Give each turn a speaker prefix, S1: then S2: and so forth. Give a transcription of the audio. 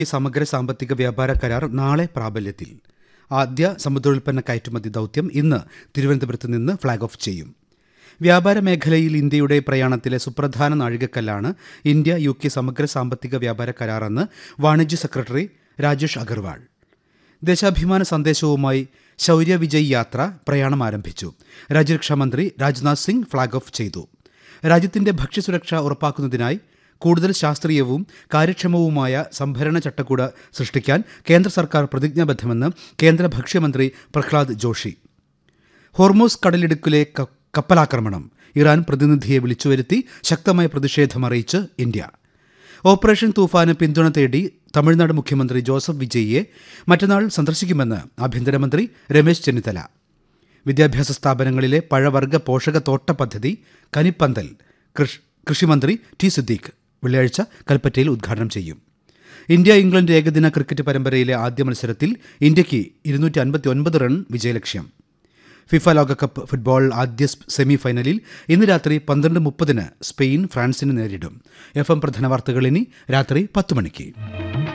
S1: ഈ സമഗ്ര സാമ്പത്തിക വ്യാപാര കരാർ നാളെ പ്രാബല്യത്തിൽ ആദ്യ സമുദ്രോൽപ്പന്ന കയറ്റുമതി ദൗത്യം ഇന്ന് തിരുവനന്തപുരത്ത് നിന്ന് ഫ്ളാഗ് ഓഫ് ചെയ്യും വ്യാപാര മേഖലയിൽ ഇന്ത്യയുടെ പ്രയാണത്തിലെ സുപ്രധാന നാഴികക്കല്ലാണ് ഇന്ത്യ യു കെ സമഗ്ര സാമ്പത്തിക വ്യാപാര കരാറെന്ന് വാണിജ്യ സെക്രട്ടറി രാജേഷ് അഗർവാൾ ദേശാഭിമാന സന്ദേശവുമായി ശൗര്യ വിജയ് യാത്ര പ്രയാണം ആരംഭിച്ചു രാജ്യരക്ഷാമന്ത്രി രാജ്നാഥ് സിംഗ് ഫ്ളാഗ് ഓഫ് ചെയ്തു രാജ്യത്തിന്റെ ഭക്ഷ്യസുരക്ഷ ഉറപ്പാക്കുന്നതിനായി കൂടുതൽ ശാസ്ത്രീയവും കാര്യക്ഷമവുമായ സംഭരണ ചട്ടക്കൂട് സൃഷ്ടിക്കാൻ കേന്ദ്ര സർക്കാർ പ്രതിജ്ഞാബദ്ധമെന്ന് കേന്ദ്ര ഭക്ഷ്യമന്ത്രി പ്രഹ്ലാദ് ജോഷി ഹോർമോസ് കടലിടുക്കിലെ ക- കപ്പലാക്രമണം ഇറാൻ പ്രതിനിധിയെ വിളിച്ചുവരുത്തി ശക്തമായ പ്രതിഷേധമറിയിച്ച് ഇന്ത്യ ഓപ്പറേഷൻ തൂഫാന് പിന്തുണ തേടി തമിഴ്നാട് മുഖ്യമന്ത്രി ജോസഫ് വിജയിയെ മറ്റന്നാൾ സന്ദർശിക്കുമെന്ന് ആഭ്യന്തരമന്ത്രി രമേശ് ചെന്നിത്തല വിദ്യാഭ്യാസ സ്ഥാപനങ്ങളിലെ പഴവർഗ പോഷക തോട്ട പദ്ധതി കനിപ്പന്തൽ കൃഷ് കൃഷിമന്ത്രി ടി സിദ്ദീഖ് വെള്ളിയാഴ്ച കൽപ്പറ്റയിൽ ഉദ്ഘാടനം ചെയ്യും ഇന്ത്യ ഇംഗ്ലണ്ട് ഏകദിന ക്രിക്കറ്റ് പരമ്പരയിലെ ആദ്യ മത്സരത്തിൽ ഇന്ത്യയ്ക്ക് ഇരുന്നൂറ്റി അൻപത്തി ഒൻപത് റൺ വിജയലക്ഷ്യം ഫിഫ ലോകകപ്പ് ഫുട്ബോൾ ആദ്യ സ് സെമി ഫൈനലിൽ ഇന്ന് രാത്രി പന്ത്രണ്ട് മുപ്പതിന് സ്പെയിൻ ഫ്രാൻസിനെ നേരിടും എഫ് എം പ്രധാന വാർത്തകൾ ഇനി രാത്രി പത്ത് മണിക്ക്